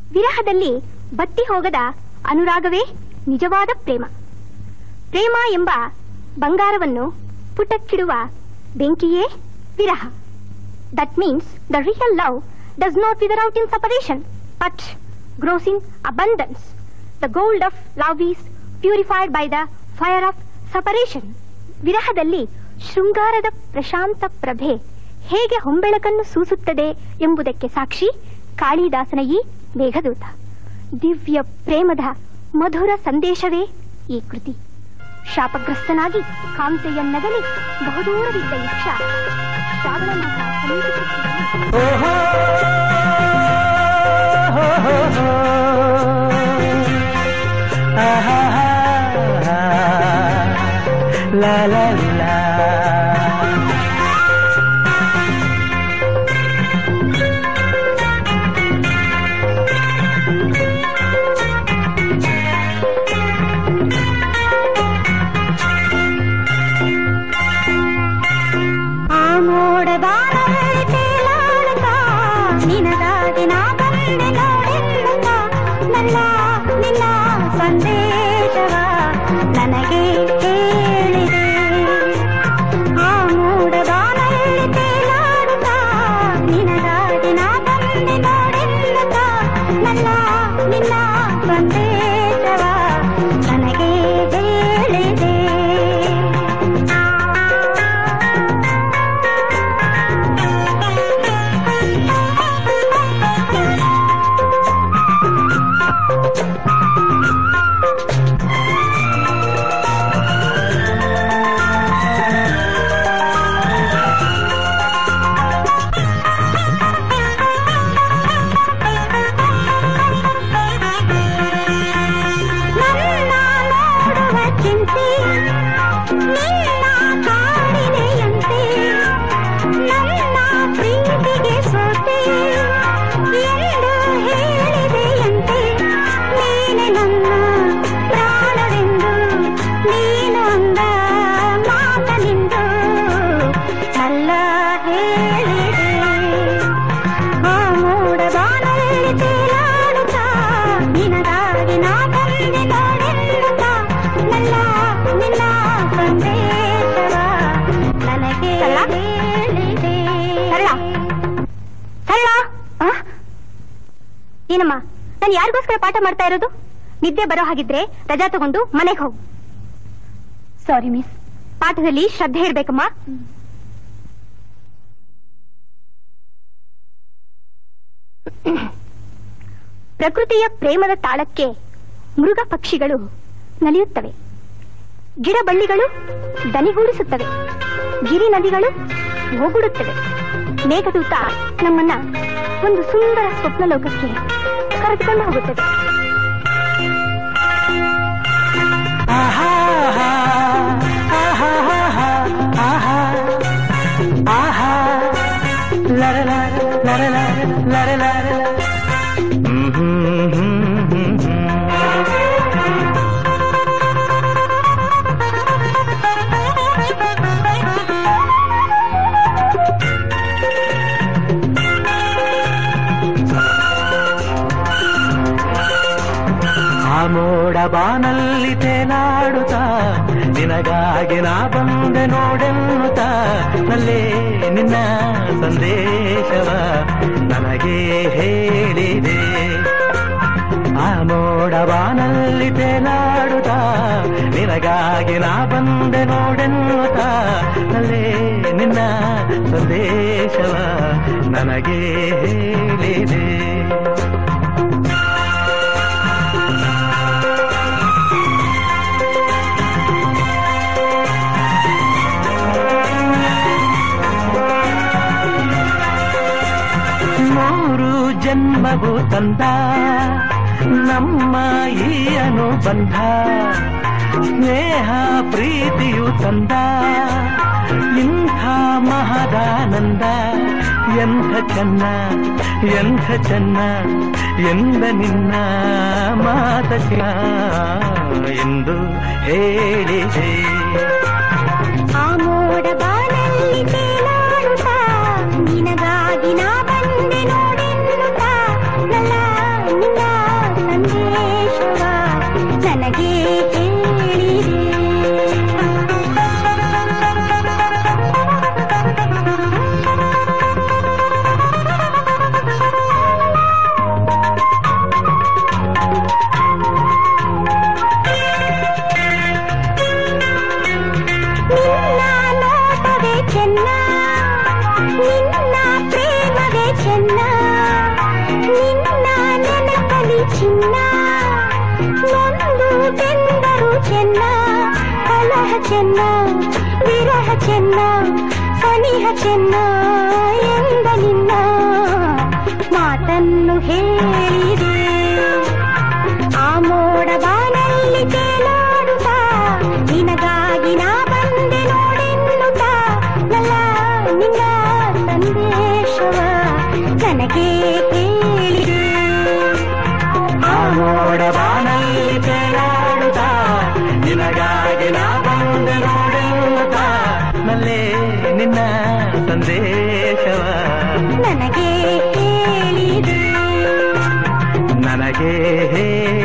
ವಿರಹದಲ್ಲಿ ಬತ್ತಿ ಹೋಗದ ಅನುರಾಗವೇ ನಿಜವಾದ ಪ್ರೇಮ ಪ್ರೇಮ ಎಂಬ ಬಂಗಾರವನ್ನು ಪುಟಕ್ಕಿಡುವ ಬೆಂಕಿಯೇ ವಿರಹ that means the real love does not wither out in separation but grows in abundance the gold of love is purified by the fire of separation ವಿರಹದಲ್ಲಿ ಶೃಂಗಾರದ ಪ್ರಶಾಂತ ಪ್ರಭೆ ಹೇಗೆ ಹೊಂಬೆಳಕನ್ನು ಸೂಸುತ್ತದೆ ಎಂಬುದಕ್ಕೆ ಸಾಕ್ಷಿ ಕಾಳಿದಾಸನ ಈ ಮೇಘದೂತ ದಿವ್ಯ ಪ್ರೇಮದ ಮಧುರ ಸಂದೇಶವೇ ಈ ಕೃತಿ ಶಾಪಗ್ರಸ್ತನಾಗಿ ಕಾಂತೆಯನ್ನಗಲಿ ಬಹುದೂರವಿದ್ದ ಯಕ್ಷ ಶ್ರಾವಣಮಾಸ ಸಮೀಪಿಸುತ್ತಿದ್ದಂತೆ La la la. ಆ ಮೋಡದಾರಲ್ಲಿ ತೇಲಾಡುತ್ತಾ ನಿನಗಾಗಿ ನಾ ಬಂದೆ ನೋಡೆನ್ನುತ್ತಾ ನನ್ನ ನಿನ್ನ ಸಂದೇಶವ ನನಗೆ ಹೇಳಿದೆ ಆ ಮೋಡದಾರಲ್ಲಿ ತೇಲಾಡುತ್ತಾ ನಿನಗಾಗಿ ನಾ ಬಂದೆ ನೋಡೆನ್ನುತ್ತಾ ನನ್ನ ನಿನ್ನ ಸಂದೇಶವ ನನಗೆ ಹೇಳಿದೆ ನನ್ನ ನೋಡುವ ಚಿಂತೆ ನಿನ್ನ ಕಾಡಿನೆಯಂತೆ ನನ್ನ ಪ್ರೀತಿಗೆ ಸೋತೆ ಎಂದು ಹೇಳಿದೆಯಂತೆ ನೀನೆ ನನ್ನ ಪ್ರಾಣವೆಂದು ನೀನು ಅಂದ ಮಾತನಿಂದು ಎಲ್ಲ ಹೇಳಿದೆ ಆ ಮೋಡ ಬಾನಲ್ಲಿ ತೇಲಾಡುತ್ತಾ ನಿನಗಾಗಿ ನಾ ಬಂದೆ ನೋಡೆನ್ನುತ್ತಾ ನನ್ನ ನಿನ್ನ ಸಂದೇಶವ ನನಗೆ ಹೇಳಿದೆ ಸರಳ ಸರಳ ಆ? ಏನಮ್ಮ ನಾನು ಯಾರಿಗೋಸ್ಕರ ಪಾಠ ಮಾಡ್ತಾ ಇರೋದು ನಿದ್ದೆ ಬರೋ ಹಾಗಿದ್ರೆ ರಜಾ ತಗೊಂಡು ಮನೆಗೆ ಹೋಗು ಸಾರಿ ಮಿಸ್ ಪಾಠದಲ್ಲಿ ಶ್ರದ್ಧೆ ಇರ್ಬೇಕಮ್ಮ ಪ್ರಕೃತಿಯ ಪ್ರೇಮದ ತಾಳಕ್ಕೆ ಮೃಗ ಪಕ್ಷಿಗಳು ನಲಿಯುತ್ತವೆ ಗಿಡ ಬಳ್ಳಿಗಳು ದನಿಗೂಡಿಸುತ್ತವೆ ಗಿರಿ ನದಿಗಳು ಓಗುಡುತ್ತವೆ ಮೇಘದೂತ ನಮ್ಮನ್ನ ಒಂದು ಸುಂದರ ಸ್ವಪ್ನ ಲೋಕಕ್ಕೆ ಕರೆದುಕೊಂಡು ಹೋಗುತ್ತದೆ ಆಹಾ ಆಹಾ ಆಹಾ ಆಹಾ ಆಹಾ ಲರ ಲರ ಲರ ಲರ ಲರ ಲರ ಹ್ಮ್ ಹ್ಮ್ ಹ್ಮ್ ಹ್ಮ್ ಆ ಮೋಡ ಬಾನಲ್ಲಿ ತೇಲಾಡುತ್ತಾ ನಿನಗಾಗಿ ನಾ ಬಂದೆ ನೋಡೆನ್ನುತ್ತಾ ನಲ್ಲೇ ನಿನ್ನ ಸಂದೇಶವ ನನಗೆ ಹೇಳಿದೆ ಆ ಮೋಡ ಬಾನಲ್ಲಿ ತೇಲಾಡುತ್ತಾ ನಿನಗಾಗಿ ನಾ ಬಂದೆ ನೋಡೆನ್ನುತ್ತಾ ನಲ್ಲೇ ನಿನ್ನ ಸಂದೇಶವ ನನಗೆ ಹೇಳಿದೆ ಮೂರು ಜನ್ಮವು ತಂದ ನಮ್ಮ ಈ ಅನುಬಂಧ ಸ್ನೇಹ ಪ್ರೀತಿಯು ತಂದ ಇಂಥ ಮಹದಾನಂದ ಎಂಥ ಚೆನ್ನ ಎಂಥ ಚೆನ್ನ ಎಂದ ನಿನ್ನ ಮಾತಕ ಎಂದು ಹೇಳಿದೆ ಆ ಮೋಡ ಬಾನಲ್ಲಿ ತೇಲಾಡುತ್ತಾ ನಿನಗಾಗಿ ನಾ ಬಂದೆ ನೋಡೆನ್ನುತ್ತಾ ನನ್ನ ನಿನ್ನ ಚಿನ್ನ ನೊಂದು ಬೆಂದರು ಚೆನ್ನ ಕಲಹ ಚೆನ್ನ ವಿರಹ ಚೆನ್ನ ಸನಿಹ ಚೆನ್ನ ಎಂದ ನಿನ್ನ ಮಾತನ್ನು ಹೇಳಿದೆ ಆ ಮೋಡ ಬಾನಲ್ಲಿ ತೇಲಾಡುತ್ತಾ ನಿನಗಾಗಿ ನಾ ಬಂದೆ ನೋಡೆನ್ನುತ್ತಾ ನಲ್ಲ ನಿನ್ನ ಸಂದೇಶವ ನನಗೆ ಕೇಳಿದೆ ಆ ಮೋಡ ಬಾನಲ್ಲಿ ತೇಲಾಡುತ್ತಾ ನಿನಗಾಗಿ ನಾ ಬಂದೆ ನೋಡುತ್ತಾ ನಲ್ಲೇ ನಿನ್ನ ಸಂದೇಶವ ನನಗೆ ಹೇಳಿದೆ ನನಗೆ